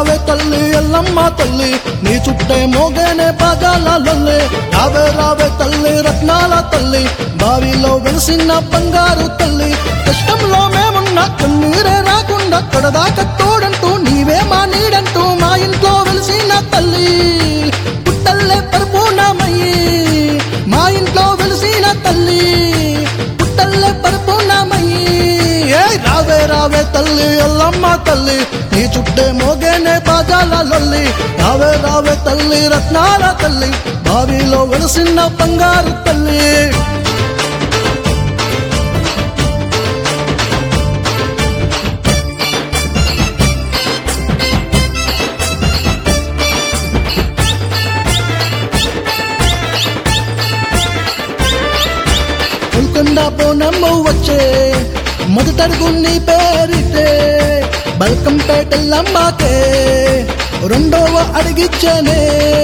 రావే తల్లి ఎల్లమ్మ తల్లి నీ చుట్టే మోగేనే బాజాల లొల్లి రావే రావే తల్లి రత్నాల తల్లి బావిలో వెలిసిన బంగారు తల్లి కష్టంలో మేమున్న కన్నీరే రాకుండా కడదాకా తోడంటూ నీవే మా నీడంటూ మా ఇంట్లో వెలిసిన తల్లి పుట్టల్లే పరిపూర్ణమయ్యి మా ఇంట్లో వెలిసిన తల్లి పుట్టల్లే పరిపూర్ణమయ్యి ఏ రావే రావే తల్లి ఎల్లమ్మ తల్లి నీ చుట్టే మోగేనే బాజాల లొల్లి రావే రావే తల్లి రత్నాల తల్లి బావిలో వెలిసిన బంగారు తల్లి ఉల్కొండ పోనమ్మ వచ్చే మొదటడుగు నీ పేరితే బల్కంపేటల్లమ్మకే రెండవ అడిగిచ్చానే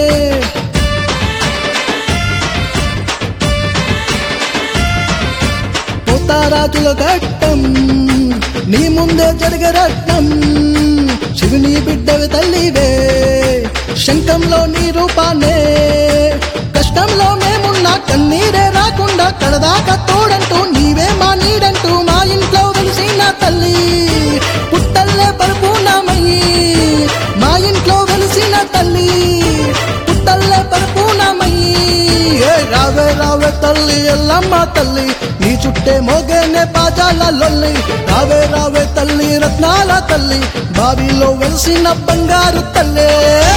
పోతారాజుల ఘట్టం నీ ముందే జరిగే రత్నం శివుని బిడ్డవి తల్లివే శంఖంలో నీ రూపాన్నే కష్టంలో మేమున్నా కన్నీరే రాకుండా కడదాకా తోడంటూ నీవే మా నీడంటూ మా ఇంట్లో వెలిసిన తల్లి పుట్టల్లే పరిపూర్ణమయ్యి మా ఇంట్లో వెలిసిన తల్లి పుట్టల్లే పరిపూర్ణమయ్యి ఏ రావే రావే తల్లి ఎల్లమ్మ తల్లి నీ చుట్టే మోగేనే పాజాల లొల్లి రావే రావే తల్లి రత్నాల తల్లి బావిలో వెలిసిన బంగారు తల్లి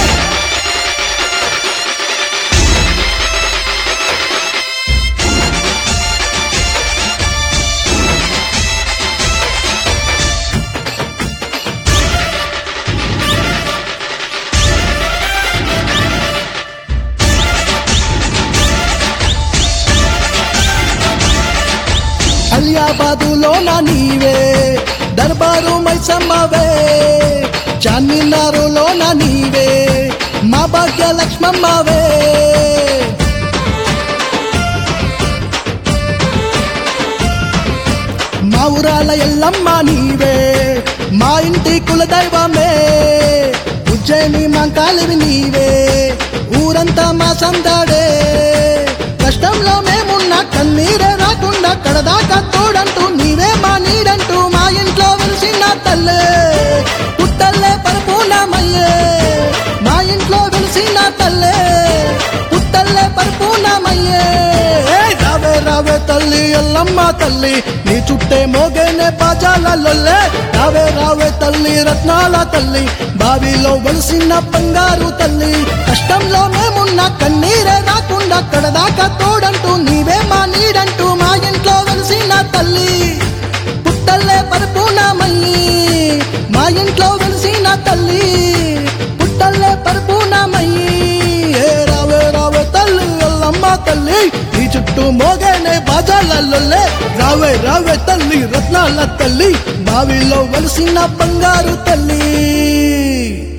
అలియాబాదులో నా నీవే దర్బారు మైసమ్మవే చార్మినారులో నా నీవే మా భాగ్య లక్ష్మమ్మవే మా ఊరాల ఎల్లమ్మ నీవే మా ఇంటి కులదైవమే ఉజ్జయిని మా కాలివి నీవే ఊరంతా మా సందడే కష్టంలో మేమున్న కన్నీరే రాకుండా కడదాకా తోడంటూ నీవే మా నీడంటూ మా ఇంట్లో వెలిసిన తల్లే పుట్టల్లే పరిపూర్ణమయ్యే మా ఇంట్లో వెలిసిన తల్లే పుట్టల్లే పరిపూర్ణమయ్యే ఏ రావే రావే తల్లి ఎల్లమ్మ తల్లి నీ చుట్టే మోగేనే బాజాల లొల్లే రావే రావే తల్లి రత్నాల తల్లి బావిలో వెలిసిన బంగారు తల్లి కష్టంలో మేమున్న కన్నీరే రాకుండా కడదాకా తోడంటూ నీవే మా నీడంటూ మా ఇంట్లో వెలిసిన తల్లి పుట్టల్లే పరిపూర్ణమయ్యి మా ఇంట్లో వెలిసిన తల్లి పుట్టల్లే పరిపూర్ణమయ్యి ఏ రావే రావే తల్లి ఎల్లమ్మ తల్లి ఈ చుట్టూ మోగేనే బాజాలల్లే రావే రావే తల్లి రత్నాల తల్లి బావిలో వెలిసిన బంగారు తల్లి